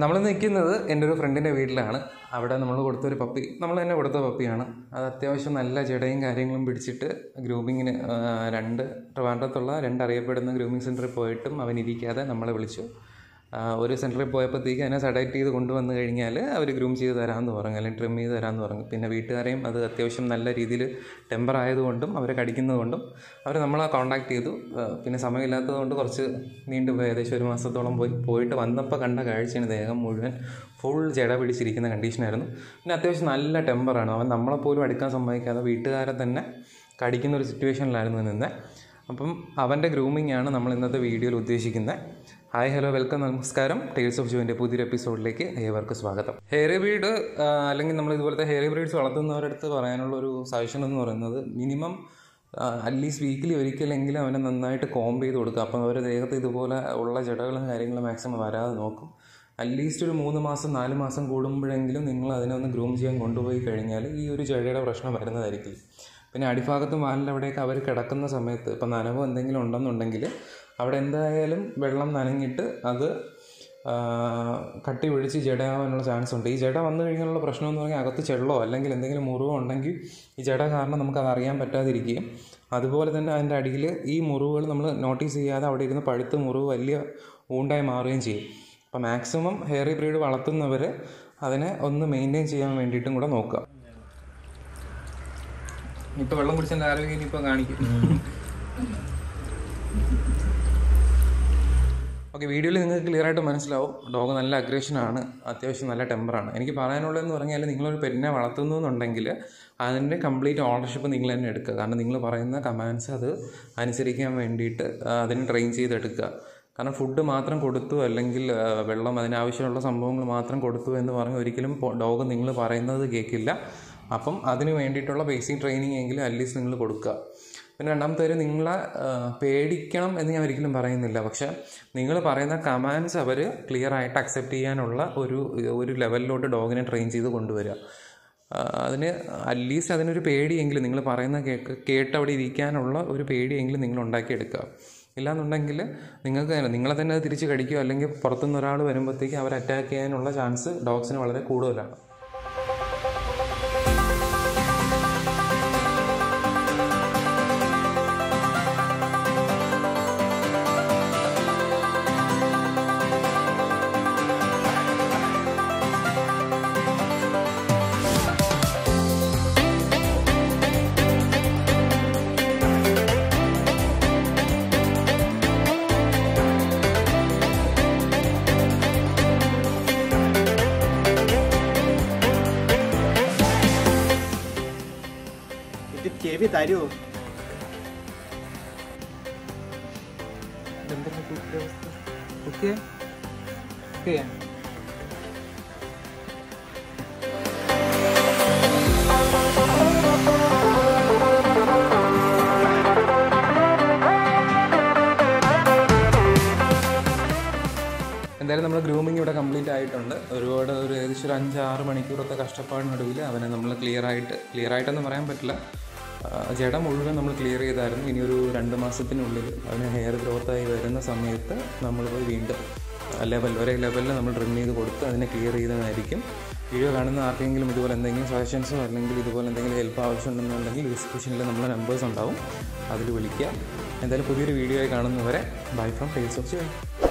നമ്മൾ നിൽക്കുന്നത് എൻ്റെ ഒരു ഫ്രണ്ടിൻ്റെ വീട്ടിലാണ് അവിടെ നമ്മൾ കൊടുത്തൊരു പപ്പി നമ്മൾ തന്നെ കൊടുത്ത പപ്പിയാണ് അത് അത്യാവശ്യം നല്ല ജടയും കാര്യങ്ങളും പിടിച്ചിട്ട് ഗ്രൂമിങ്ങിന് രണ്ട് ട്രിവാൻഡ്രത്തുള്ള രണ്ട് അറിയപ്പെടുന്ന ഗ്രൂമിങ് സെൻറ്ററിൽ പോയിട്ടും അവൻ ഇരിക്കാതെ നമ്മളെ വിളിച്ചു ആ, ഒരു സെൻറ്ററിൽ പോയപ്പോഴത്തേക്ക് അതിനെ സെഡക്ട് ചെയ്ത് കൊണ്ടുവന്ന് കഴിഞ്ഞാൽ അവർ ഗ്രൂം ചെയ്ത് തരാമെന്ന് പറഞ്ഞു അല്ലെങ്കിൽ ട്രിം ചെയ്ത് തരാമെന്ന് പറഞ്ഞു പിന്നെ വീട്ടുകാരെയും അത് അത്യാവശ്യം നല്ല രീതിയിൽ ടെമ്പർ ആയതുകൊണ്ടും അവരെ കടിക്കുന്നതുകൊണ്ടും അവർ നമ്മളെ കോൺടാക്ട് ചെയ്തു ആ, പിന്നെ സമയമില്ലാത്തതുകൊണ്ട് കുറച്ച് നീണ്ടുപോയി ഏകദേശം ഒരു മാസത്തോളം പോയി പോയിട്ട് വന്നപ്പോൾ കണ്ട കാഴ്ചയാണ് ദേഹം മുഴുവൻ ഫുൾ ജട പിടിച്ചിരിക്കുന്ന കണ്ടീഷനായിരുന്നു പിന്നെ അത്യാവശ്യം നല്ല ടെമ്പറാണ് അവൻ നമ്മളെപ്പോലും അടുക്കാൻ സമ്മതിക്കാതെ വീട്ടുകാരെ തന്നെ കടിക്കുന്ന ഒരു സിറ്റുവേഷനിലായിരുന്നു നിന്നത് അപ്പം അവൻ്റെ ഗ്രൂമിംഗ് ആണ് നമ്മൾ ഇന്നത്തെ വീഡിയോയിൽ ഉദ്ദേശിക്കുന്നത് ഹായ് ഹലോ വെൽക്കം നമസ്കാരം ടേൽസ് ഓഫ് ജോയിൻ്റെ പുതിയൊരു എപ്പിസോഡിലേക്ക് ഏവർക്ക് സ്വാഗതം ഹെയർ ബ്രീഡ് അല്ലെങ്കിൽ നമ്മൾ ഇതുപോലത്തെ ഹെയർ ബ്രീഡ്സ് വളർത്തുന്നവരുടെ അടുത്ത് പറയാനുള്ള ഒരു സജഷൻ എന്ന് പറയുന്നത് മിനിമം അറ്റ്ലീസ്റ്റ് വീക്കിലി ഒരിക്കലെങ്കിലും അവനെ നന്നായിട്ട് കോംബ് ചെയ്ത് കൊടുക്കുക അപ്പം അവരുടെ ദേഹത്ത് ഇതുപോലെ ഉള്ള ജടകളും കാര്യങ്ങളും മാക്സിമം വരാതെ നോക്കും അറ്റ്ലീസ്റ്റ് ഒരു മൂന്ന് മാസം നാല് മാസം കൂടുമ്പോഴെങ്കിലും നിങ്ങൾ അതിനെ ഒന്ന് ഗ്രൂം ചെയ്യാൻ കൊണ്ടുപോയി കഴിഞ്ഞാൽ ഈ ഒരു ജടയുടെ പ്രശ്നം വരുന്നതായിരിക്കും പിന്നെ അടിഭാഗത്തും വാലിൻ്റെ അവിടെയൊക്കെ അവർ കിടക്കുന്ന സമയത്ത് ഇപ്പം നനവോ എന്തെങ്കിലും ഉണ്ടെന്നുണ്ടെങ്കിൽ അവിടെ എന്തായാലും വെള്ളം നനഞ്ഞിട്ട് അത് ആ, കട്ടി പിടിച്ച് ജടയാവാനുള്ള ചാൻസ് ഉണ്ട് ഈ ജട വന്നു കഴിഞ്ഞാലുള്ള പ്രശ്നം എന്ന് പറഞ്ഞാൽ അകത്ത് ചെള്ളോ അല്ലെങ്കിൽ എന്തെങ്കിലും മുറിവോ ഉണ്ടെങ്കിൽ ഈ ജട കാരണം നമുക്കത് അറിയാൻ പറ്റാതിരിക്കുകയും അതുപോലെ തന്നെ അതിൻ്റെ അടിയിൽ ഈ മുറിവുകൾ നമ്മൾ നോട്ടീസ് ചെയ്യാതെ അവിടെ ഇരുന്ന് പഴുത്ത് മുറിവ് വലിയ ഊണ്ടായി മാറുകയും ചെയ്യും അപ്പോൾ മാക്സിമം ഹെയർ ബ്രീഡ് വളർത്തുന്നവർ അതിനെ ഒന്ന് മെയിൻറ്റെയിൻ ചെയ്യാൻ വേണ്ടിയിട്ടും കൂടെ നോക്കുക ഇപ്പോൾ വെള്ളം കുടിച്ചതിൻ്റെ ആരോഗ്യം ഇനിയിപ്പോൾ കാണിക്കും ഓക്കെ വീഡിയോയിൽ നിങ്ങൾക്ക് ക്ലിയർ ആയിട്ട് മനസ്സിലാവും ഡോഗ് നല്ല അഗ്രഷനാണ് അത്യാവശ്യം നല്ല ടെമ്പറാണ് എനിക്ക് പറയാനുള്ളതെന്ന് പറഞ്ഞാൽ നിങ്ങളൊരു പെറ്റിനെ വളർത്തുന്നു എന്നുണ്ടെങ്കിൽ അതിൻ്റെ കംപ്ലീറ്റ് ഓണർഷിപ്പ് നിങ്ങൾ തന്നെ എടുക്കുക കാരണം നിങ്ങൾ പറയുന്ന കമാൻഡ്സ് അത് അനുസരിക്കാൻ വേണ്ടിയിട്ട് ആ, അതിനെ ട്രെയിൻ ചെയ്തെടുക്കുക കാരണം ഫുഡ് മാത്രം കൊടുത്തു അല്ലെങ്കിൽ ആ, വെള്ളം അതിനാവശ്യമുള്ള സംഭവങ്ങൾ മാത്രം കൊടുത്തു എന്ന് പറഞ്ഞ് ഒരിക്കലും ഡോഗ് നിങ്ങൾ പറയുന്നത് കേൾക്കില്ല അപ്പം അതിന് വേണ്ടിയിട്ടുള്ള ബേസിക് ട്രെയിനിങ് എങ്കിലും അറ്റ്ലീസ്റ്റ് നിങ്ങൾ കൊടുക്കുക പിന്നെ രണ്ടാമത്തെ കാര്യം നിങ്ങളെ ആ, പേടിക്കണം എന്ന് ഞാൻ ഒരിക്കലും പറയുന്നില്ല പക്ഷേ നിങ്ങൾ പറയുന്ന കമാൻഡ്സ് അവർ ക്ലിയർ ആയിട്ട് അക്സെപ്റ്റ് ചെയ്യാനുള്ള ഒരു ഒരു ലെവലിലോട്ട് ഡോഗിനെ ട്രെയിൻ ചെയ്ത് കൊണ്ടുവരിക ആ, അതിന് അറ്റ്ലീസ്റ്റ് അതിനൊരു പേടിയെങ്കിലും നിങ്ങൾ പറയുന്ന കേക്ക് കേട്ട് അവിടെ ഇരിക്കാനുള്ള ഒരു പേടിയെങ്കിലും നിങ്ങൾ ഉണ്ടാക്കിയെടുക്കുക ഇല്ലാന്നുണ്ടെങ്കിൽ നിങ്ങൾക്ക് തന്നെ- നിങ്ങളെ തന്നെ അത് തിരിച്ച് കടിക്കുക അല്ലെങ്കിൽ പുറത്തുനിന്ന് ഒരാൾ വരുമ്പോഴത്തേക്ക് അവർ അറ്റാക്ക് ചെയ്യാനുള്ള ചാൻസ് ഡോഗ്സിന് വളരെ കൂടുതലാണ് ഇത് ചെവി തരൂ ഓക്കെ ഓക്കെ എന്തായാലും നമ്മൾ ഗ്രൂമിങ് ഇവിടെ കംപ്ലീറ്റ് ആയിട്ടുണ്ട് ഒരുപാട് ഒരു ഏകദേശം ഒരു അഞ്ച് ആറ് മണിക്കൂറത്തെ കഷ്ടപ്പാടിനൊടുവിൽ അവനെ നമ്മൾ ക്ലിയർ ആയിട്ട് ക്ലിയർ ആയിട്ടെന്ന് പറയാൻ പറ്റില്ല ആ, ജട മുഴുവൻ നമ്മൾ ക്ലിയർ ചെയ്തായിരുന്നു ഇനി ഒരു രണ്ട് മാസത്തിനുള്ളിൽ അവന് ഹെയർ ഗ്രോത്ത് ആയി വരുന്ന സമയത്ത് നമ്മൾ പോയി വീണ്ടും ലെവൽ ഒരേ ലെവലിൽ നമ്മൾ ട്രിം ചെയ്ത് കൊടുത്ത് അതിനെ ക്ലിയർ ചെയ്തതായിരിക്കും വീഡിയോ കാണുന്ന ആർക്കെങ്കിലും ഇതുപോലെ എന്തെങ്കിലും സജഷൻസോ അല്ലെങ്കിൽ ഇതുപോലെ എന്തെങ്കിലും ഹെൽപ്പ് ആവശ്യമുണ്ടെന്നുണ്ടെങ്കിൽ ഡിസ്ക്രിപ്ഷനിൽ നമ്മളെ നമ്പേഴ്സ് ഉണ്ടാവും അതിൽ വിളിക്കുക എന്തായാലും പുതിയൊരു വീഡിയോ ആയി കാണുന്നവരെ bye from tales of Joy